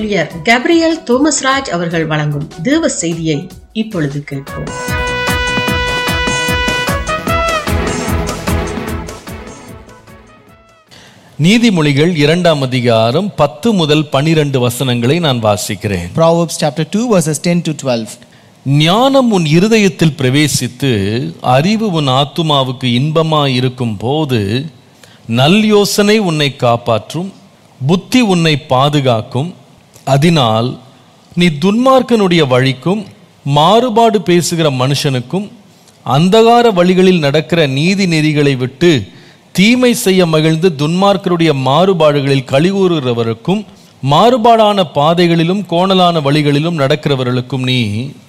ஊழியர் கேப்ரியல் தோமஸ்ராஜ் அவர்கள் வழங்கும் தேவ செய்தியை இப்பொழுது கேட்போம் நீதிமொழிகள் இரண்டாம் அதிகாரம் பத்து முதல் பனிரெண்டு வசனங்களை நான் வாசிக்கிறேன் Proverbs chapter 2, verses 10 to 12. ஞானம் உன் இருதயத்தில் பிரவேசித்து அறிவு உன் ஆத்துமாவுக்கு இன்பமாய் இருக்கும் போது நல் யோசனை உன்னை காப்பாற்றும் புத்தி உன்னை பாதுகாக்கும் அதனால் நீ துன்மார்க்கனுடைய வழிக்கும் மாறுபாடு பேசுகிற மனுஷனுக்கும் அந்தகார வழிகளில் நடக்கிற நீதி நெறிகளை விட்டு தீமை செய்ய மகிழ்ந்து துன்மார்க்கருடைய மாறுபாடுகளில் கழிவுறுகிறவருக்கும் மாறுபாடான பாதைகளிலும் கோணலான வழிகளிலும் நடக்கிறவர்களுக்கும் நீ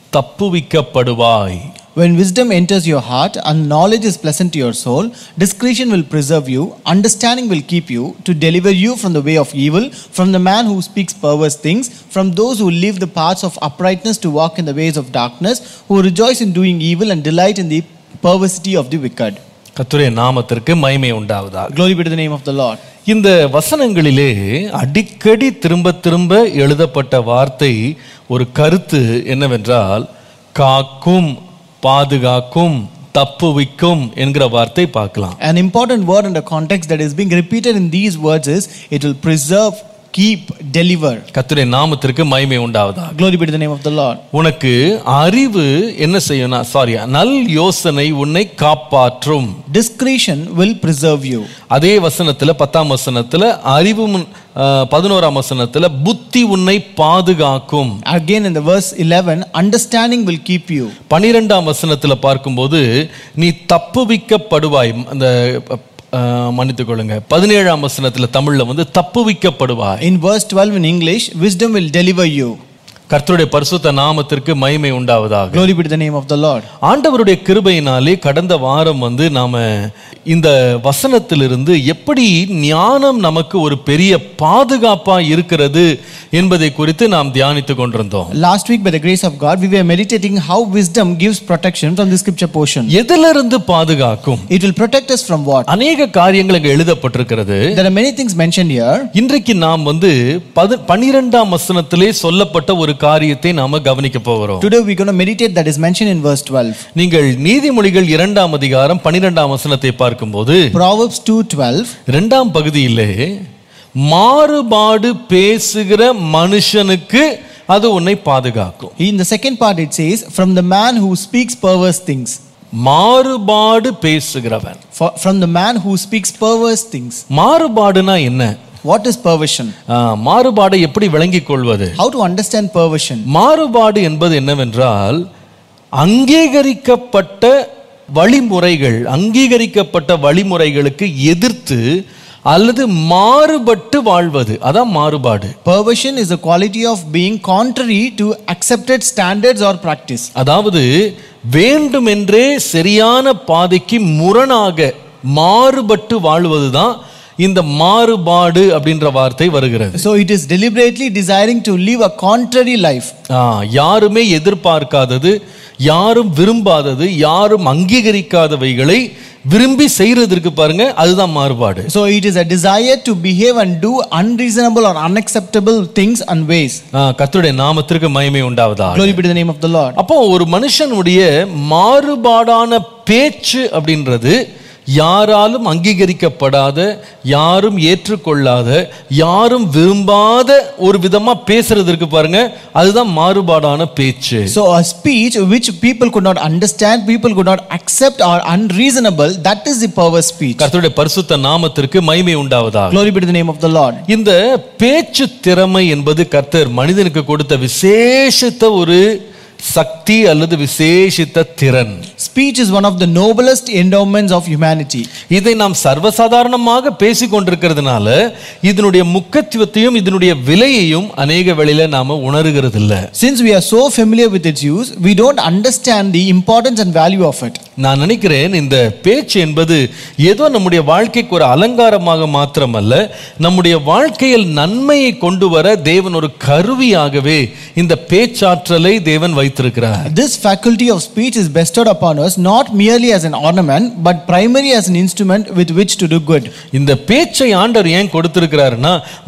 தப்புவிக்கப்படுவாய் When wisdom enters your heart and knowledge is pleasant to your soul, discretion will preserve you, understanding will keep you, to deliver you from the way of evil, from the man who speaks perverse things, from those who leave the paths of uprightness to walk in the ways of darkness, who rejoice in doing evil and delight in the perversity of the wicked. கத்துடைய நாமத்திற்கு மகிமை உண்டாவதாக Glory be to the name of the Lord. இந்த வசனங்களிலே அடிக்கடி திரும்ப திரும்ப எழுதப்பட்ட வார்த்தை ஒரு கருத்து என்னவென்றால் காக்கும் பாதுகாக்கும் தப்புவிக்கும் என்கிற வார்த்தை பார்க்கலாம் An important word in the context that is being repeated in these words is it will preserve, keep, deliver. கத்துடைய நாமத்திற்கு மகிமை உண்டாவதாக Glory be to the name of the Lord. உனக்கு அறிவு என்ன செய்யும்னா சாரி நல் யோசனை உன்னை காப்பாற்றும் Discretion will preserve you. அதே வசனத்துல பத்தாம் வசனத்துல அறிவு முன்- ஆ, பதினோராம் வசனத்துல புத்தி உன்னை பாதுகாக்கும் Again in the verse 11, understanding will keep you. பனிரெண்டாம் வசனத்துல பார்க்கும்போது நீ தப்புவிக்கப்படுவாய் அந்த மன்னித்துக் கொள்ளுங்க பதினேழாம் வசனத்துல தமிழ்ல வந்து தப்புவிக்கப்படுவாய் In verse 12 in English, wisdom will deliver you. கர்த்தருடைய பரிசுத்த நாமத்திற்கு மகிமை உண்டாவதாக Glory be to the name of the Lord. ஆண்டவருடைய கிருபையினாலே கடந்த வாரம் வந்து நாம இந்த வசனத்திலிருந்து எப்படி ஞானம் நமக்கு ஒரு பெரிய பாதுகாப்பா இருக்கிறது என்பதை குறித்து நாம் தியானித்துக் கொண்டிருந்தோம் Last week, by the grace of God, we were meditating how wisdom gives protection from the scripture portion. எதிலிருந்து பாதுகாக்கும் It will protect us from what? அநேக காரியங்கள் இங்க எழுதப்பட்டிருக்கிறது There are many things mentioned here. இன்றைக்கு நாம் வந்து பது பனிரெண்டாம் வசனத்திலே சொல்லப்பட்ட ஒரு காரியத்தை நாம கவனிக்க போகிறோம் Today, we're going to meditate that is mentioned in verse 12. நீங்கள் நீதிமொழிகள் இரண்டாம் அதிகாரம் பனிரெண்டாம் வசனத்தை பார்க்கும்போது Proverbs 2:12. இரண்டாம் பகுதியிலே மாறுபாடு பேசுகிற மனுஷனுக்கு அது உன்னை பாதுகாக்கும் In the second part, it says, From the man who speaks perverse things. மாறுபாடு பேசுகிறவன் For, from the man who speaks perverse things. மாறுபாடுனா என்ன What is perversion? ஆ, மாறுபாடை எப்படி விளங்கிக் கொள்வது How to understand perversion? மாறுபாடு என்பது என்னவென்றால் அங்கீகரிக்கப்பட்ட வழிமுறைகள் அங்கீகரிக்கப்பட்ட வழிமுறைகளுக்கு எதிர்த்து அல்லது மாறுபட்டு வாழ்வது அதான் மாறுபாடு Perversion is a quality of being contrary to accepted standards or practice. அதாவது வேண்டுமென்றே சரியான பாதைக்கு முரணாக மாறுபட்டு வாழ்வதுதான் இந்த மாறுபாடு அப்படின்ற வார்த்தை வருகிறது So it is deliberately desiring to live a contrary life. ஆ, யாருமே எதிர்பார்க்காதது யாரும் விரும்பாதது யாரும் அங்கீகரிக்காதவைகளை விரும்பி செய்யறதற்கு பாருங்க அதுதான் மாறுபாடு So it is a desire to behave and do unreasonable or unacceptable things and ways. ஆ, கர்த்தருடைய நாமத்திற்கு மகிமை உண்டாவதா Glory be to the name of the Lord. அப்போ ஒரு மனுஷனுடைய மாறுபாடான பேச்சு அப்படின்றது யாராலும் அங்கீகரிக்கப்படாத யாரும் ஏற்றுக்கொள்ளாத யாரும் விரும்பாத ஒரு விதமா பேசுறதற்கு பாருங்க அதுதான் மாறுபாடான பேச்சு So a speech which people could not understand, people could not accept or unreasonable, that is the perverse speech. கர்த்தருடைய பரிசுத்த நாமத்திற்கு மகிமை உண்டாவதாக Glory be to the name of the Lord. இந்த பேச்சு திறமை என்பது கர்த்தர் மனிதனுக்கு கொடுத்த விசேஷித்த ஒரு சக்தி அல்லது விசேஷித்த திறன் Speech is one of the noblest endowments of humanity. இதை நாம் சர்வசாதாரணமாக பேசிக் கொண்டிருக்கிறதுனால இதனுடைய முக்கியத்துவத்தையும் இதனுடைய விலையையும் அநேக வேளையில நாம உணர்கிறது இல்ல Since we are so familiar with its use, we don't understand the importance and value of it. நான் நினைக்கிறேன் இந்த பேச்சு என்பது ஏதோ நம்முடைய வாழ்க்கைக்கு ஒரு அலங்காரமாக மாத்திரமல்ல நம்முடைய வாழ்க்கையில் நன்மையை கொண்டு வர தேவன் ஒரு கருவியாகவே இந்த பேச்சாற்றலை தேவன் வைத்திருக்கிறார் This faculty of speech is bestowed upon us not merely as an ornament, but primarily as an instrument with which to do good. இந்த பேச்சை ஆண்டவர் ஏன் கொடுத்திருக்கிறாருன்னா